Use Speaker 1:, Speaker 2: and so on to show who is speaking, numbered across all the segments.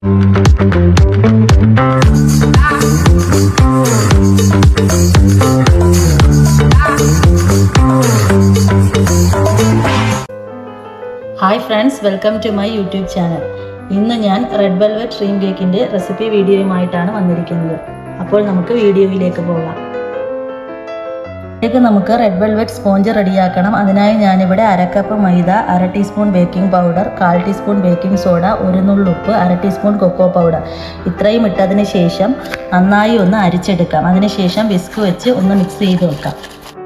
Speaker 1: hi friends welcome to my YouTube channel ഇന്ന് ഞാൻ red velvet dream കേക്കിൻ്റെ recipe വീഡിയോയുമായിട്ടാണ് വന്നിരിക്കുന്നത് അപ്പോൾ നമുക്ക് വീഡിയോയിലേക്ക് പോകാം ഇതിലേക്ക് നമുക്ക് റെഡ് വെൽവെറ്റ് സ്പോഞ്ച് റെഡിയാക്കണം അതിനായി ഞാനിവിടെ അരക്കപ്പ് മൈദ അര ടീസ്പൂൺ ബേക്കിംഗ് പൗഡർ കാൽ ടീസ്പൂൺ ബേക്കിംഗ് സോഡ ഒരു നുള്ളുപ്പ് അര ടീസ്പൂൺ കൊക്കോ പൗഡർ ഇത്രയും ഇട്ടതിന് ശേഷം നന്നായി ഒന്ന് അരിച്ചെടുക്കാം അതിനുശേഷം വിസ്ക് വെച്ച് ഒന്ന് മിക്സ് ചെയ്ത് വെക്കാം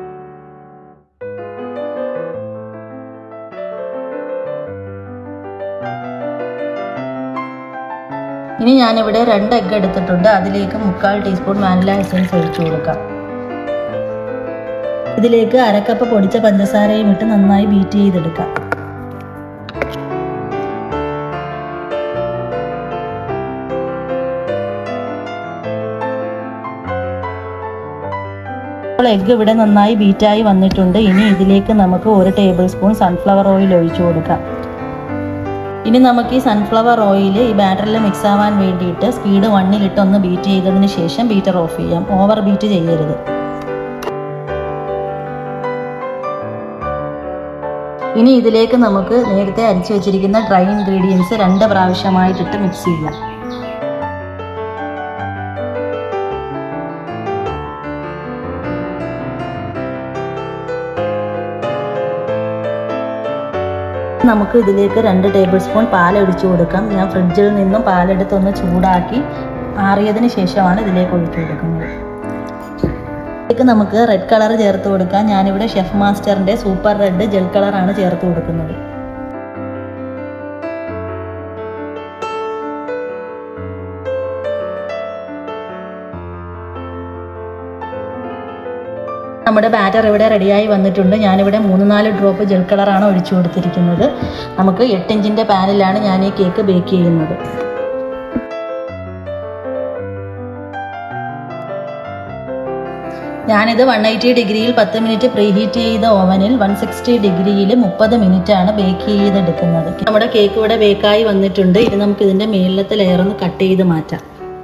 Speaker 1: ഇനി ഞാനിവിടെ രണ്ട് എഗ്ഗ് എടുത്തിട്ടുണ്ട് അതിലേക്ക് മുക്കാൽ ടീസ്പൂൺ വാനില എസൻസ് ഒഴിച്ചു കൊടുക്കാം ഇതിലേക്ക് അരക്കപ്പ് പൊടിച്ച പഞ്ചസാരയും ഇട്ട് നന്നായി ബീറ്റ് ചെയ്തെടുക്കാം ഇപ്പോൾ എഗ്ഗ് ഇവിടെ നന്നായി ബീറ്റായി വന്നിട്ടുണ്ട് ഇനി ഇതിലേക്ക് നമുക്ക് ഒരു ടേബിൾ സ്പൂൺ സൺഫ്ലവർ ഓയിൽ ഒഴിച്ചു കൊടുക്കാം ഇനി നമുക്ക് ഈ സൺഫ്ലവർ ഓയിൽ ഈ ബാറ്ററിൽ മിക്സ് ആവാൻ വേണ്ടിയിട്ട് സ്പീഡ് വണ്ണിലിട്ട് ഒന്ന് ബീറ്റ് ചെയ്തതിന് ശേഷം ബീറ്റർ ഓഫ് ചെയ്യാം ഓവർ ബീറ്റ് ചെയ്യരുത് ഇനി ഇതിലേക്ക് നമുക്ക് നേരത്തെ അരിച്ചു വെച്ചിരിക്കുന്ന ഡ്രൈ ഇൻഗ്രീഡിയൻസ് രണ്ട് പ്രാവശ്യമായിട്ടിട്ട് മിക്സ് ചെയ്യാം നമുക്ക് ഇതിലേക്ക് രണ്ട് ടേബിൾ സ്പൂൺ പാൽ ഒഴിച്ചു കൊടുക്കാം ഞാൻ ഫ്രിഡ്ജിൽ നിന്നും പാലെടുത്ത് ഒന്ന് ചൂടാക്കി ആറിയതിന് ശേഷമാണ് ഇതിലേക്ക് ഒഴിച്ചു കൊടുക്കുന്നത് ഇതിലേക്ക് നമുക്ക് റെഡ് കളർ ചേർത്ത് കൊടുക്കാം ഞാനിവിടെ ഷെഫ് മാസ്റ്ററിൻ്റെ സൂപ്പർ റെഡ് ജെൽ കളറാണ് ചേർത്ത് കൊടുക്കുന്നത് നമ്മുടെ ബാറ്റർ ഇവിടെ റെഡിയായി വന്നിട്ടുണ്ട് ഞാനിവിടെ മൂന്ന് നാല് ഡ്രോപ്പ് ജെൽ കളറാണ് ഒഴിച്ചു കൊടുത്തിരിക്കുന്നത് നമുക്ക് എട്ട് ഇഞ്ചിൻ്റെ പാനിലാണ് ഞാൻ ഈ കേക്ക് ബേക്ക് ചെയ്യുന്നത് ഞാനിത് വൺ എയ്റ്റി ഡിഗ്രിയിൽ പത്ത് മിനിറ്റ് പ്രീഹീറ്റ് ചെയ്ത ഓവനിൽ വൺ സിക്സ്റ്റി ഡിഗ്രിയിൽ മുപ്പത് മിനിറ്റ് ആണ് ബേക്ക് ചെയ്തെടുക്കുന്നത് നമ്മുടെ കേക്ക് ഇവിടെ ബേക്കായി വന്നിട്ടുണ്ട് ഇനി നമുക്ക് ഇതിൻ്റെ മേളിലത്തെ ലെയർ ഒന്ന് കട്ട് ചെയ്ത് മാറ്റാം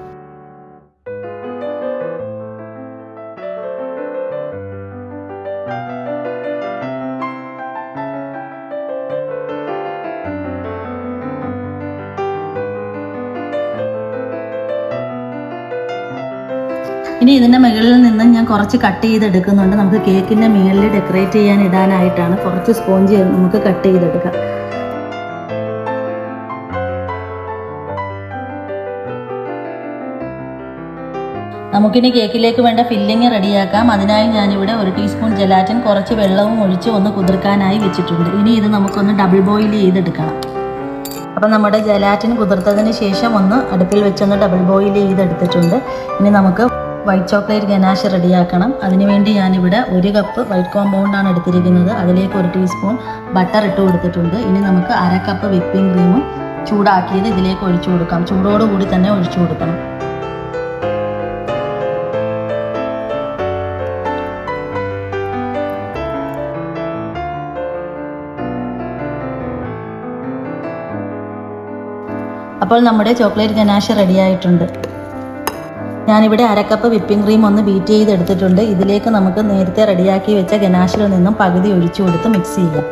Speaker 1: ഇനി ഇതിൻ്റെ മുകളിൽ നിന്ന് ഞാൻ കുറച്ച് കട്ട് ചെയ്തെടുക്കുന്നുണ്ട് നമുക്ക് കേക്കിൻ്റെ മുകളിൽ ഡെക്കറേറ്റ് ചെയ്യാൻ ഇടാനായിട്ടാണ് കുറച്ച് സ്പോഞ്ച് നമുക്ക് കട്ട് ചെയ്തെടുക്കാം നമുക്കിനി കേക്കിലേക്ക് വേണ്ട ഫില്ലിങ് റെഡിയാക്കാം അതിനായി ഞാനിവിടെ ഒരു ടീസ്പൂൺ ജലാറ്റിൻ കുറച്ച് വെള്ളവും ഒഴിച്ച് ഒന്ന് കുതിർക്കാനായി വെച്ചിട്ടുണ്ട് ഇനി ഇത് നമുക്കൊന്ന് ഡബിൾ ബോയിൽ ചെയ്തെടുക്കണം അപ്പം നമ്മുടെ ജലാറ്റിൻ കുതിർത്തതിന് ശേഷം ഒന്ന് അടുപ്പിൽ വെച്ചൊന്ന് ഡബിൾ ബോയിൽ ചെയ്തെടുത്തിട്ടുണ്ട് ഇനി നമുക്ക് വൈറ്റ് ചോക്ലേറ്റ് ഗനാഷ് റെഡിയാക്കണം അതിനുവേണ്ടി ഞാനിവിടെ ഒരു കപ്പ് വൈറ്റ് കോമ്പൗണ്ടാണ് എടുത്തിരിക്കുന്നത് അതിലേക്ക് ഒരു ടീസ്പൂൺ ബട്ടർ ഇട്ട് കൊടുത്തിട്ടുണ്ട് ഇനി നമുക്ക് അര കപ്പ് വിപ്പിംഗ് ക്രീമും ചൂടാക്കിയത് ഇതിലേക്ക് ഒഴിച്ചു കൊടുക്കാം ചൂടോടുകൂടി തന്നെ ഒഴിച്ചു കൊടുക്കണം അപ്പോൾ നമ്മുടെ ചോക്ലേറ്റ് ഗനാഷ് റെഡി ആയിട്ടുണ്ട് ഞാനിവിടെ അരക്കപ്പ് വിപ്പിംഗ് ക്രീം ഒന്ന് ബീറ്റ് ചെയ്തെടുത്തിട്ടുണ്ട് ഇതിലേക്ക് നമുക്ക് നേരത്തെ റെഡിയാക്കി വെച്ച ഗനാഷിൽ നിന്നും പകുതി ഒഴിച്ചു കൊടുത്ത് മിക്സ് ചെയ്യാം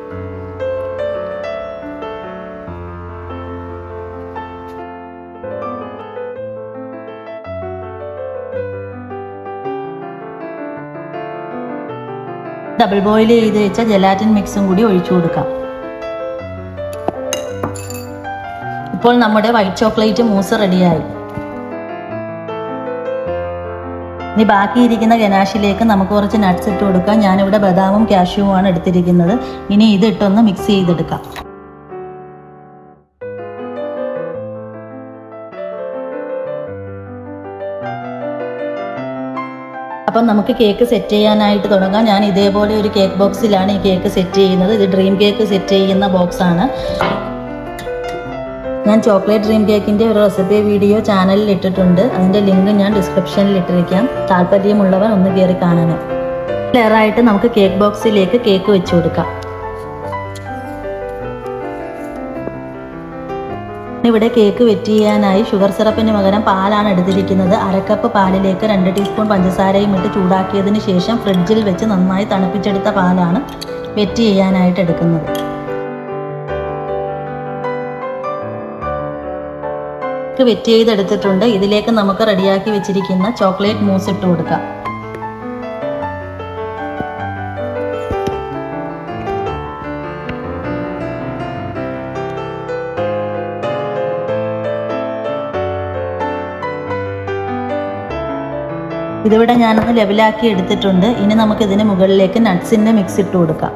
Speaker 1: ഡബിൾ ബോയിൽ ചെയ്ത് വെച്ച ജലാറ്റിൻ മിക്സും കൂടി ഒഴിച്ചു കൊടുക്കാം ഇപ്പോൾ നമ്മുടെ വൈറ്റ് ചോക്ലേറ്റ് മൂസ് റെഡിയായി ഇനി ബാക്കിയിരിക്കുന്ന ഗനാഷിലേക്ക് നമുക്ക് കുറച്ച് നട്ട്സ് ഇട്ട് കൊടുക്കാം ഞാനിവിടെ ബദാമും കാഷ്യൂവുമാണ് എടുത്തിരിക്കുന്നത് ഇനി ഇത് ഇട്ടൊന്ന് മിക്സ് ചെയ്തെടുക്കാം അപ്പം നമുക്ക് കേക്ക് സെറ്റ് ചെയ്യാനായിട്ട് തുടങ്ങാം ഞാൻ ഇതേപോലെ ഒരു കേക്ക് ബോക്സിലാണ് ഈ കേക്ക് സെറ്റ് ചെയ്യുന്നത് ഇത് ഡ്രീം കേക്ക് സെറ്റ് ചെയ്യുന്ന ബോക്സ് ആണ് ഞാൻ ചോക്ലേറ്റ് ഡ്രീം കേക്കിൻ്റെ ഒരു റെസിപ്പി വീഡിയോ ചാനലിൽ ഇട്ടിട്ടുണ്ട് അതിൻ്റെ ലിങ്ക് ഞാൻ ഡിസ്ക്രിപ്ഷനിൽ ഇട്ടിരിക്കാം താല്പര്യമുള്ളവർ ഒന്ന് കയറി കാണണം ലെയറായിട്ട് നമുക്ക് കേക്ക് ബോക്സിലേക്ക് കേക്ക് വെച്ച് കൊടുക്കാം ഇവിടെ കേക്ക് വെറ്റ് ചെയ്യാനായി ഷുഗർ സിറപ്പിന് പകരം പാലാണ് എടുത്തിരിക്കുന്നത് അരക്കപ്പ് പാലിലേക്ക് രണ്ട് ടീസ്പൂൺ പഞ്ചസാരയും ഇട്ട് ചൂടാക്കിയതിന് ശേഷം ഫ്രിഡ്ജിൽ വെച്ച് നന്നായി തണുപ്പിച്ചെടുത്ത പാലാണ് വെറ്റ് ചെയ്യാനായിട്ട് എടുക്കുന്നത് കേക്ക് വെറ്റ് ചെയ്തെടുത്തിട്ടുണ്ട് ഇതിലേക്ക് നമുക്ക് റെഡിയാക്കി വെച്ചിരിക്കുന്ന ചോക്ലേറ്റ് മൂസ് ഇട്ട് കൊടുക്കാം ഇതിവിടെ ഞാനൊന്ന് ലെവലാക്കി എടുത്തിട്ടുണ്ട് ഇനി നമുക്ക് ഇതിന് മുകളിലേക്ക് നട്ട്സിൻ്റെ മിക്സ് ഇട്ട് കൊടുക്കാം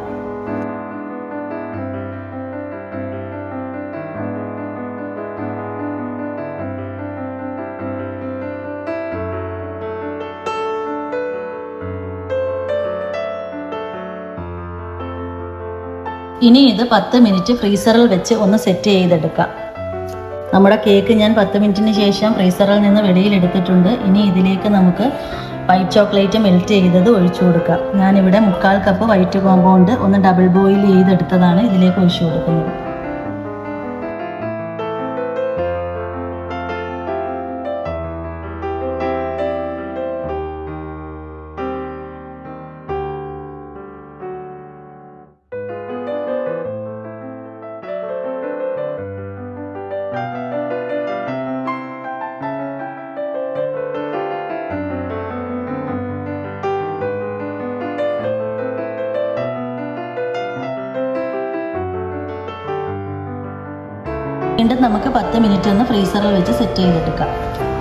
Speaker 1: ഇനി ഇത് പത്ത് മിനിറ്റ് ഫ്രീസറിൽ വെച്ച് ഒന്ന് സെറ്റ് ചെയ്തെടുക്കാം നമ്മുടെ കേക്ക് ഞാൻ പത്ത് മിനിറ്റിന് ശേഷം ഫ്രീസറിൽ നിന്ന് വെളിയിൽ എടുത്തിട്ടുണ്ട് ഇനി ഇതിലേക്ക് നമുക്ക് വൈറ്റ് ചോക്ലേറ്റ് മെൽറ്റ് ചെയ്തത് ഒഴിച്ചു കൊടുക്കാം ഞാനിവിടെ മുക്കാൽ കപ്പ് വൈറ്റ് കോമ്പൗണ്ട് ഒന്ന് ഡബിൾ ബോയിൽ ചെയ്തെടുത്തതാണ് ഇതിലേക്ക് ഒഴിച്ചു കൊടുക്കുന്നത് വീണ്ടും നമുക്ക് പത്ത് മിനിറ്റ് ഒന്ന് ഫ്രീസറിൽ വെച്ച് സെറ്റ് ചെയ്തെടുക്കാം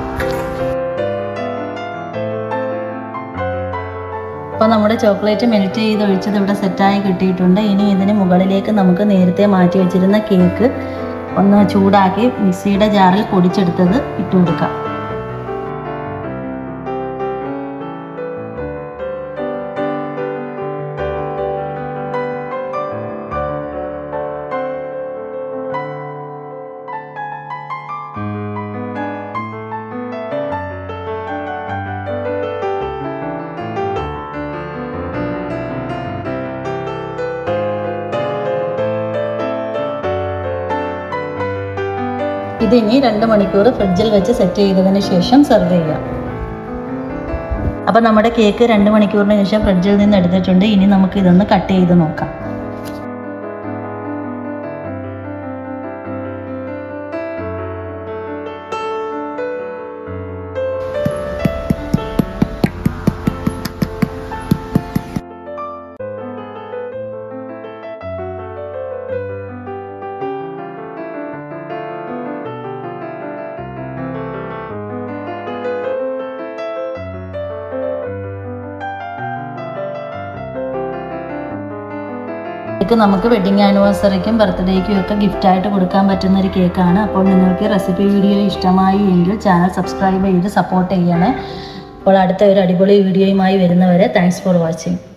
Speaker 1: അപ്പോൾ നമ്മുടെ ചോക്ലേറ്റ് മെൽറ്റ് ചെയ്ത് ഒഴിച്ചത് ഇവിടെ സെറ്റായി കിട്ടിയിട്ടുണ്ട് ഇനി ഇതിന് മുകളിലേക്ക് നമുക്ക് നേരത്തെ മാറ്റി വെച്ചിരുന്ന കേക്ക് ഒന്ന് ചൂടാക്കി മിക്സിയുടെ ജാറിൽ പൊടിച്ചെടുത്തത് ഇട്ട് കൊടുക്കാം ഇതിനി രണ്ട് മണിക്കൂർ ഫ്രിഡ്ജിൽ വെച്ച് സെറ്റ് ചെയ്തതിന് ശേഷം സെർവ് ചെയ്യാം അപ്പോൾ നമ്മുടെ കേക്ക് രണ്ട് മണിക്കൂറിന് ശേഷം ഫ്രിഡ്ജിൽ നിന്ന് എടുത്തിട്ടുണ്ട് ഇനി നമുക്ക് ഇതൊന്ന് കട്ട് ചെയ്ത് നോക്കാം കേക്ക് നമുക്ക് വെഡിങ് ആനിവേഴ്സറിക്കും ബർത്ത്ഡേക്കും ഒക്കെ ഗിഫ്റ്റായിട്ട് കൊടുക്കാൻ പറ്റുന്ന ഒരു കേക്കാണ് അപ്പോൾ നിങ്ങൾക്ക് റെസിപ്പി വീഡിയോ ഇഷ്ടമായി എങ്കിൽ ചാനൽ സബ്സ്ക്രൈബ് ചെയ്ത് സപ്പോർട്ട് ചെയ്യണേ അപ്പോൾ അടുത്ത ഒരു അടിപൊളി വീഡിയോയുമായി വരുന്നവരെ താങ്ക്സ് ഫോർ വാച്ചിങ്